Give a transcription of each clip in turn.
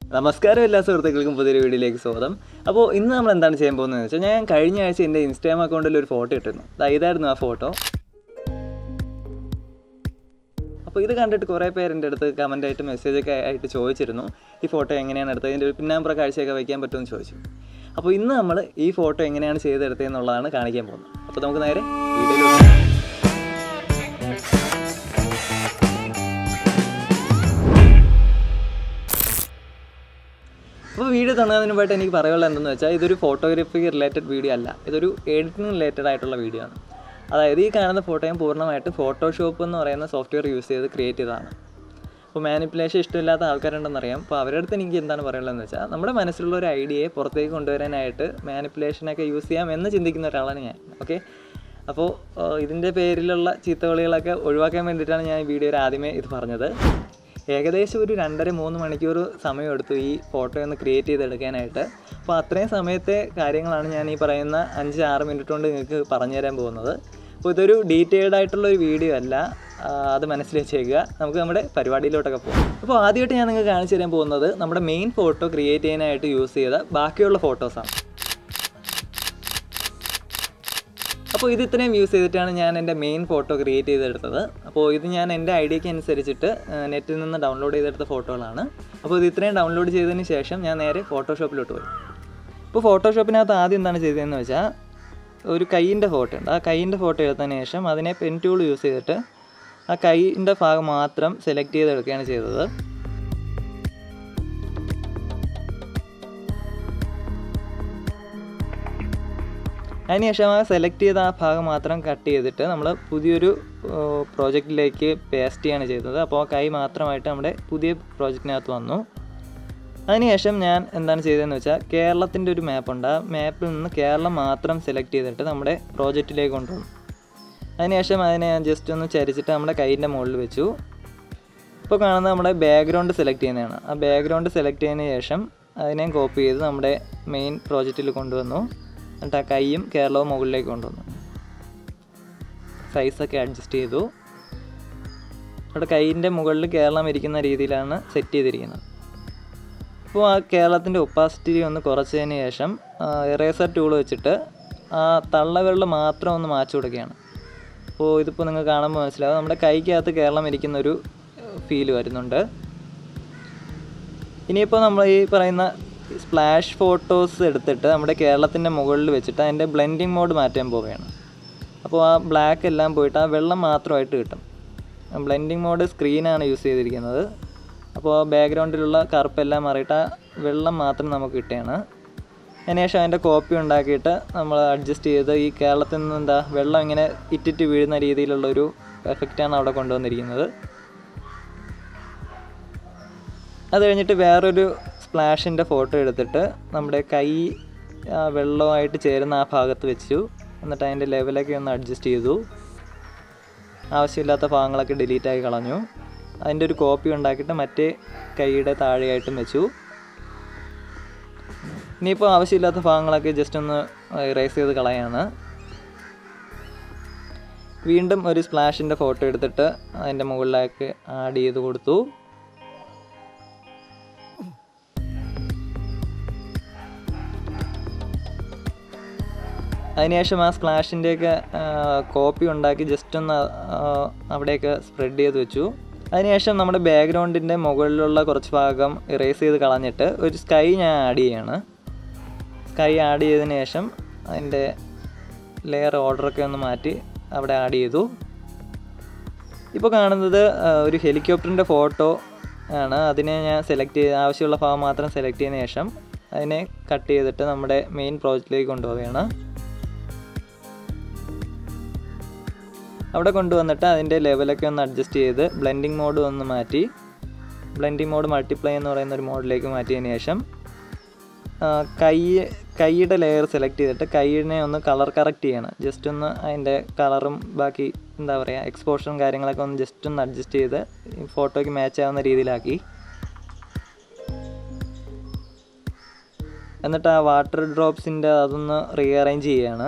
നമസ്കാരം എല്ലാ സുഹൃത്തുക്കൾക്കും പുതിയൊരു വീഡിയോയിലേക്ക് സ്വാഗതം അപ്പോൾ ഇന്ന് നമ്മൾ എന്താണ് ചെയ്യാൻ പോകുന്നത് വെച്ചാൽ ഞാൻ കഴിഞ്ഞ ആഴ്ച എൻ്റെ ഇൻസ്റ്റാഗ്രാം അക്കൗണ്ടിൽ ഒരു ഫോട്ടോ ഇട്ടിരുന്നു ദാ ഇതായിരുന്നു ആ ഫോട്ടോ അപ്പോൾ ഇത് കണ്ടിട്ട് കുറേ പേര് എൻ്റെ അടുത്ത് കമൻ്റ് ആയിട്ട് മെസ്സേജ് ഒക്കെ ആയിട്ട് ചോദിച്ചിരുന്നു ഈ ഫോട്ടോ എങ്ങനെയാണ് എടുത്തത് ഇതിൻ്റെ ഒരു പിന്നാമ്പുറ കാഴ്ചയൊക്കെ വയ്ക്കാൻ പറ്റുമെന്ന് ചോദിച്ചു അപ്പോൾ ഇന്ന് നമ്മൾ ഈ ഫോട്ടോ എങ്ങനെയാണ് ചെയ്തെടുത്തതെന്നുള്ളതാണ് കാണിക്കാൻ പോകുന്നത് അപ്പോൾ നമുക്ക് നേരെ വീഡിയോയിലോട്ട് അപ്പോൾ വീഡിയോ തുടങ്ങുന്നതിന് മുമ്പായിട്ട് എനിക്ക് പറയാനുള്ളത് എന്തെന്ന് വെച്ചാൽ ഇതൊരു ഫോട്ടോഗ്രാഫി റിലേറ്റഡ് വീഡിയോ അല്ല ഇതൊരു എഡിറ്റിംഗ് റിലേറ്റഡ് ആയിട്ടുള്ള വീഡിയോ ആണ് അതായത് ഈ കാണുന്ന ഫോട്ടോ ഞാൻ പൂർണ്ണമായിട്ട് ഫോട്ടോഷോപ്പ് എന്ന് പറയുന്ന സോഫ്റ്റ്വെയർ യൂസ് ചെയ്ത് ക്രിയേറ്റ് ചെയ്തതാണ് അപ്പോൾ മാനിപ്പുലേഷൻ ഇഷ്ടമില്ലാത്ത ആൾക്കാരുണ്ടെന്നറിയാം അപ്പോൾ അവരുടെ അടുത്ത് എനിക്ക് എന്താണ് പറയാനുള്ളതെന്ന് വെച്ചാൽ നമ്മുടെ മനസ്സിലുള്ള ഒരു ഐഡിയയെ പുറത്തേക്ക് കൊണ്ടുവരാനായിട്ട് മാനിപ്പുലേഷനൊക്കെ യൂസ് ചെയ്യാം എന്ന് ചിന്തിക്കുന്ന ഒരാളാണ് ഞാൻ ഓക്കെ അപ്പോൾ ഇതിൻ്റെ പേരിലുള്ള ചീത്തവിളികളൊക്കെ ഒഴിവാക്കാൻ വേണ്ടിയിട്ടാണ് ഞാൻ ഈ വീഡിയോയിൽ ആദ്യമേ ഇത് പറഞ്ഞത് ഏകദേശം ഒരു രണ്ടര മൂന്ന് മണിക്കൂർ സമയമെടുത്തു ഈ ഫോട്ടോ ഒന്ന് ക്രിയേറ്റ് ചെയ്തെടുക്കാനായിട്ട് അപ്പോൾ അത്രയും സമയത്തെ കാര്യങ്ങളാണ് ഞാൻ ഈ പറയുന്ന അഞ്ച് ആറ് മിനിറ്റ് കൊണ്ട് നിങ്ങൾക്ക് പറഞ്ഞു തരാൻ പോകുന്നത് അപ്പോൾ ഇതൊരു ഡീറ്റെയിൽഡ് ആയിട്ടുള്ള ഒരു വീഡിയോ അല്ല ആ, അത് മനസ്സിൽ വെച്ചേക്കുക നമുക്ക് നമ്മുടെ പരിപാടിയിലോട്ടൊക്കെ പോകാം അപ്പോൾ ആദ്യമായിട്ട് ഞാൻ നിങ്ങൾക്ക് കാണിച്ചു തരാൻ പോകുന്നത് നമ്മുടെ മെയിൻ ഫോട്ടോ ക്രിയേറ്റ് ചെയ്യാനായിട്ട് യൂസ് ചെയ്ത ബാക്കിയുള്ള ഫോട്ടോസാണ് അപ്പോൾ ഇത് ഇത്രയും യൂസ് ചെയ്തിട്ടാണ് ഞാൻ എൻ്റെ മെയിൻ ഫോട്ടോ ക്രിയേറ്റ് ചെയ്തെടുത്തത് അപ്പോൾ ഇത് ഞാൻ എൻ്റെ ഐഡിയക്ക് അനുസരിച്ചിട്ട് നെറ്റിൽ നിന്ന് ഡൗൺലോഡ് ചെയ്തെടുത്ത ഫോട്ടോകളാണ് അപ്പോൾ ഇത് ഇത്രയും ഡൗൺലോഡ് ചെയ്തതിന് ശേഷം ഞാൻ നേരെ ഫോട്ടോഷോപ്പിലോട്ട് പോയി ഇപ്പോൾ ഫോട്ടോഷോപ്പിനകത്ത് ആദ്യം എന്താണ് ചെയ്തതെന്ന് വെച്ചാൽ ഒരു കൈയിൻ്റെ ഫോട്ടോ ഉണ്ട് ആ കൈയിൻ്റെ ഫോട്ടോ എടുത്തതിന് ശേഷം അതിനെ പെൻ ടൂൾ യൂസ് ചെയ്തിട്ട് ആ കൈയിൻ്റെ ഭാഗം മാത്രം സെലക്ട് ചെയ്തെടുക്കുകയാണ് ചെയ്തത് അതിനുശേഷം ആ സെലക്ട് ചെയ്ത ആ ഭാഗം മാത്രം കട്ട് ചെയ്തിട്ട് നമ്മൾ പുതിയൊരു പ്രോജക്റ്റിലേക്ക് പേസ്റ്റ് ചെയ്യാണ് ചെയ്തത് അപ്പോൾ ആ കൈ മാത്രമായിട്ട് നമ്മുടെ പുതിയ പ്രോജക്റ്റിനകത്ത് വന്നു അതിനുശേഷം ഞാൻ എന്താണ് ചെയ്തതെന്ന് വെച്ചാൽ കേരളത്തിൻ്റെ ഒരു മാപ്പുണ്ട് ആ മാപ്പിൽ നിന്ന് കേരളം മാത്രം സെലക്ട് ചെയ്തിട്ട് നമ്മുടെ പ്രോജക്റ്റിലേക്ക് കൊണ്ടുവന്നു അതിനുശേഷം അതിനെ ഞാൻ ജസ്റ്റ് ഒന്ന് ചരിച്ചിട്ട് നമ്മുടെ കൈയിൻ്റെ മുകളിൽ വെച്ചു ഇപ്പോൾ കാണുന്നത് നമ്മുടെ ബാക്ക്ഗ്രൗണ്ട് സെലക്ട് ചെയ്യുന്നതാണ് ആ ബാക്ക്ഗ്രൗണ്ട് സെലക്ട് ചെയ്തതിന് ശേഷം അതിനെ കോപ്പി ചെയ്ത് നമ്മുടെ മെയിൻ പ്രോജക്റ്റിൽ കൊണ്ടുവന്നു എന്നിട്ട് ആ കൈയും കേരളവും മുകളിലേക്ക് കൊണ്ടുവന്നു സൈസൊക്കെ അഡ്ജസ്റ്റ് ചെയ്തു അവിടെ കൈയിൻ്റെ മുകളിൽ കേരളം ഇരിക്കുന്ന രീതിയിലാണ് സെറ്റ് ചെയ്തിരിക്കുന്നത് അപ്പോൾ ആ കേരളത്തിൻ്റെ ഒപ്പാസിറ്റി ഒന്ന് കുറച്ചതിന് ശേഷം ഇറേസർ ടൂൾ വെച്ചിട്ട് ആ തള്ളവിരൽ മാത്രം ഒന്ന് മാച്ചു കൊടുക്കുകയാണ് അപ്പോൾ ഇതിപ്പോൾ നിങ്ങൾ കാണുമ്പോൾ മനസ്സിലാവും നമ്മുടെ കൈക്കകത്ത് കേരളം ഇരിക്കുന്ന ഒരു ഫീല് വരുന്നുണ്ട് ഇനിയിപ്പോൾ നമ്മൾ ഈ പറയുന്ന സ്പ്ലാഷ് ഫോട്ടോസ് എടുത്തിട്ട് നമ്മുടെ കേരളത്തിൻ്റെ മുകളിൽ വെച്ചിട്ട് അതിൻ്റെ ബ്ലെൻഡിങ് മോഡ് മാറ്റാൻ പോവുകയാണ് അപ്പോൾ ആ ബ്ലാക്ക് എല്ലാം പോയിട്ട് ആ വെള്ളം മാത്രമായിട്ട് കിട്ടും ബ്ലെൻഡിങ് മോഡ് സ്ക്രീനാണ് യൂസ് ചെയ്തിരിക്കുന്നത് അപ്പോൾ ബാക്ക്ഗ്രൗണ്ടിലുള്ള കറുപ്പെല്ലാം മാറിയിട്ട് ആ വെള്ളം മാത്രം നമുക്ക് കിട്ടുകയാണ് അതിനുശേഷം അതിൻ്റെ കോപ്പി ഉണ്ടാക്കിയിട്ട് നമ്മൾ അഡ്ജസ്റ്റ് ചെയ്ത് ഈ കേരളത്തിൽ നിന്ന് എന്താ വെള്ളം ഇങ്ങനെ ഇറ്റിറ്റ് വീഴുന്ന രീതിയിലുള്ളൊരു എഫക്റ്റാണ് അവിടെ കൊണ്ടുവന്നിരിക്കുന്നത് അത് കഴിഞ്ഞിട്ട് വേറൊരു സ്പ്ലാഷിൻ്റെ ഫോട്ടോ എടുത്തിട്ട് നമ്മുടെ കൈ ആ വെള്ളമായിട്ട് ചേരുന്ന ആ ഭാഗത്ത് വെച്ചു എന്നിട്ട് അതിൻ്റെ ലെവലൊക്കെ ഒന്ന് അഡ്ജസ്റ്റ് ചെയ്തു ആവശ്യമില്ലാത്ത ഭാഗങ്ങളൊക്കെ ഡിലീറ്റ് ആക്കി കളഞ്ഞു അതിൻ്റെ ഒരു കോപ്പി ഉണ്ടാക്കിയിട്ട് മറ്റേ കൈയുടെ താഴെയായിട്ടും വെച്ചു ഇനിയിപ്പോൾ ആവശ്യമില്ലാത്ത ഭാഗങ്ങളൊക്കെ ജസ്റ്റ് ഒന്ന് ഇറേസ് ചെയ്ത് കളയാണ് വീണ്ടും ഒരു സ്പ്ലാഷിൻ്റെ ഫോട്ടോ എടുത്തിട്ട് അതിൻ്റെ മുകളിലേക്ക് ആഡ് ചെയ്ത് കൊടുത്തു അതിനുശേഷം ആ സ്പ്ലാഷിൻ്റെയൊക്കെ കോപ്പി ഉണ്ടാക്കി ജസ്റ്റ് ഒന്ന് ആ, അവിടെയൊക്കെ സ്പ്രെഡ് ചെയ്ത് വെച്ചു അതിനുശേഷം നമ്മുടെ ബാക്ക്ഗ്രൗണ്ടിൻ്റെ മുകളിലുള്ള കുറച്ച് ഭാഗം ഇറേസ് ചെയ്ത് കളഞ്ഞിട്ട് ഒരു സ്കൈ ഞാൻ ആഡ് ചെയ്യാണ് സ്കൈ ആഡ് ചെയ്തതിന് ശേഷം അതിൻ്റെ ലെയർ ഓർഡറൊക്കെ ഒന്ന് മാറ്റി അവിടെ ആഡ് ചെയ്തു ഇപ്പോൾ കാണുന്നത് ആ, ഒരു ഹെലികോപ്റ്ററിൻ്റെ ഫോട്ടോ ആണ് അതിനെ ഞാൻ സെലക്ട് ചെയ്ത് ആവശ്യമുള്ള ഭാഗം മാത്രം സെലക്ട് ചെയ്തതിന് ശേഷം അതിനെ കട്ട് ചെയ്തിട്ട് നമ്മുടെ മെയിൻ പ്രോജക്റ്റിലേക്ക് കൊണ്ടുപോവുകയാണ് അവിടെ കൊണ്ടുവന്നിട്ട് അതിൻ്റെ ലെവലൊക്കെ ഒന്ന് അഡ്ജസ്റ്റ് ചെയ്ത് ബ്ലെൻഡിങ് മോഡ് ഒന്ന് മാറ്റി ബ്ലെൻഡിങ് മോഡ് മൾട്ടിപ്ലൈ എന്ന് പറയുന്ന ഒരു മോഡിലേക്ക് മാറ്റിയതിന് ശേഷം ആ, കൈ കൈയുടെ ലെയർ സെലക്ട് ചെയ്തിട്ട് കൈയിനെ ഒന്ന് കളർ കറക്റ്റ് ചെയ്യണം ജസ്റ്റ് ഒന്ന് അതിൻ്റെ കളറും ബാക്കി എന്താ പറയുക എക്സ്പോഷറും കാര്യങ്ങളൊക്കെ ഒന്ന് ജസ്റ്റ് ഒന്ന് അഡ്ജസ്റ്റ് ചെയ്ത് ഈ ഫോട്ടോയ്ക്ക് മാച്ച് ആവുന്ന രീതിയിലാക്കി എന്നിട്ട് ആ വാട്ടർ ഡ്രോപ്സിൻ്റെ അതൊന്ന് റീഅറേഞ്ച് ചെയ്യുകയാണ്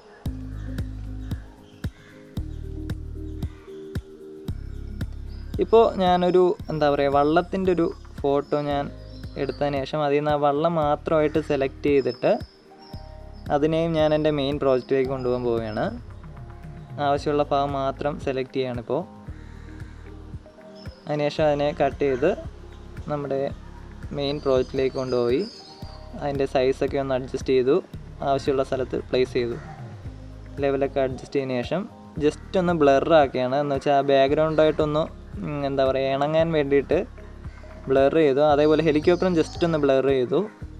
ഇപ്പോൾ ഇപ്പോൾ ഞാനൊരു എന്താ പറയുക വള്ളത്തിൻ്റെ ഒരു ഫോട്ടോ ഞാൻ എടുത്തതിന് ശേഷം അതിൽ നിന്ന് ആ വള്ളം മാത്രമായിട്ട് സെലക്ട് ചെയ്തിട്ട് അതിനെയും ഞാൻ എൻ്റെ മെയിൻ പ്രോജക്റ്റിലേക്ക് കൊണ്ടുപോകാൻ പോവുകയാണ് ആവശ്യമുള്ള ഭാഗം മാത്രം സെലക്ട് ചെയ്യുകയാണിപ്പോൾ അതിനുശേഷം അതിനെ കട്ട് ചെയ്ത് നമ്മുടെ മെയിൻ പ്രോജക്റ്റിലേക്ക് കൊണ്ടുപോയി അതിൻ്റെ സൈസൊക്കെ ഒന്ന് അഡ്ജസ്റ്റ് ചെയ്തു ആവശ്യമുള്ള സ്ഥലത്ത് പ്ലേസ് ചെയ്തു ലെവലൊക്കെ അഡ്ജസ്റ്റ് ചെയ്തതിന് ശേഷം ജസ്റ്റ് ഒന്ന് ബ്ലറാക്കിയാണ് എന്ന് വെച്ചാൽ ആ ബാക്ക്ഗ്രൗണ്ടായിട്ടൊന്ന് ഉം, എന്താ പറയുക ഇണങ്ങാൻ വേണ്ടിയിട്ട് ബ്ലർ ചെയ്തു അതേപോലെ ഹെലികോപ്റ്ററും ജസ്റ്റ് ഒന്ന് ബ്ലർ ചെയ്തു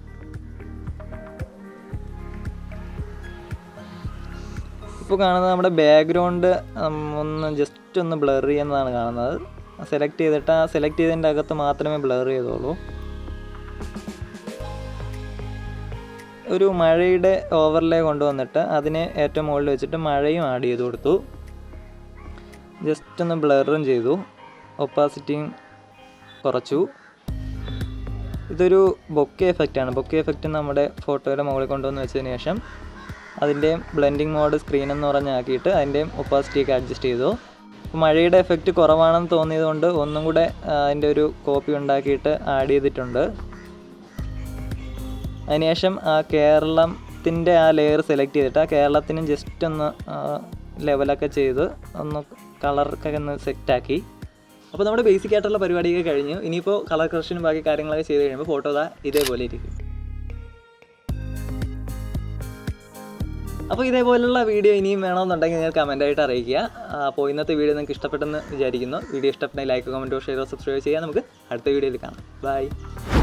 ഇപ്പോൾ കാണുന്നത് നമ്മുടെ ബാക്ക്ഗ്രൗണ്ട് ഒന്ന് ജസ്റ്റ് ഒന്ന് ബ്ലർ ചെയ്യുന്നതാണ് കാണുന്നത് സെലക്ട് ചെയ്തിട്ട് ആ സെലക്ട് ചെയ്തതിൻ്റെ അകത്ത് മാത്രമേ ബ്ലർ ചെയ്തോളൂ ഒരു മഴയുടെ ഓവർലേ കൊണ്ടുവന്നിട്ട് അതിനെ ഏറ്റവും മുകളിൽ വെച്ചിട്ട് മഴയും ആഡ് ചെയ്ത് കൊടുത്തു ജസ്റ്റ് ഒന്ന് ബ്ലറും ചെയ്തു ഒപ്പാസിറ്റിയും കുറച്ചു ഇതൊരു ബൊക്കെ എഫക്റ്റാണ് ബൊക്കെ എഫക്റ്റ് നമ്മുടെ ഫോട്ടോയുടെ മുകളിൽ കൊണ്ടുവന്ന് വെച്ചതിന് ശേഷം അതിൻ്റെയും ബ്ലെൻഡിങ് മോഡ് സ്ക്രീൻ എന്ന് പറഞ്ഞാക്കിയിട്ട് അതിൻ്റെയും ഒപ്പാസിറ്റിയൊക്കെ അഡ്ജസ്റ്റ് ചെയ്തു അപ്പോൾ മഴയുടെ എഫക്റ്റ് കുറവാണെന്ന് തോന്നിയതുകൊണ്ട് ഒന്നും കൂടെ ആ, അതിൻ്റെ ഒരു കോപ്പി ഉണ്ടാക്കിയിട്ട് ആഡ് ചെയ്തിട്ടുണ്ട് അതിനുശേഷം ആ കേരളത്തിൻ്റെ ആ ലെയർ സെലക്ട് ചെയ്തിട്ട് ആ കേരളത്തിനും ജസ്റ്റ് ഒന്ന് ലെവലൊക്കെ ചെയ്ത് ഒന്ന് കളറൊക്കെ ഒന്ന് സെറ്റാക്കി അപ്പോൾ നമ്മുടെ ബേസിക് ആയിട്ടുള്ള പരിപാടിയൊക്കെ കഴിഞ്ഞു ഇനിയിപ്പോൾ കളർ കറക്ഷനും ബാക്കി കാര്യങ്ങളൊക്കെ ചെയ്ത് കഴിയുമ്പോൾ ഫോട്ടോ ഇതാ ഇതേപോലെ ഇരിക്കും അപ്പോൾ ഇതേപോലുള്ള വീഡിയോ ഇനിയും വേണമെന്നുണ്ടെങ്കിൽ നിങ്ങൾ കമൻറ്റായിട്ട് അറിയിക്കുക ആ, അപ്പോൾ ഇന്നത്തെ വീഡിയോ നിങ്ങൾക്ക് ഇഷ്ടപ്പെട്ടെന്ന് വിചാരിക്കുന്നു വീഡിയോ ഇഷ്ടപ്പെട്ടെങ്കിൽ ലൈക്ക് കമൻറ്റോ ഷെയറോ സബ്സ്ക്രൈബ് ചെയ്യാം നമുക്ക് അടുത്ത വീഡിയോയിൽ കാണാം ബൈ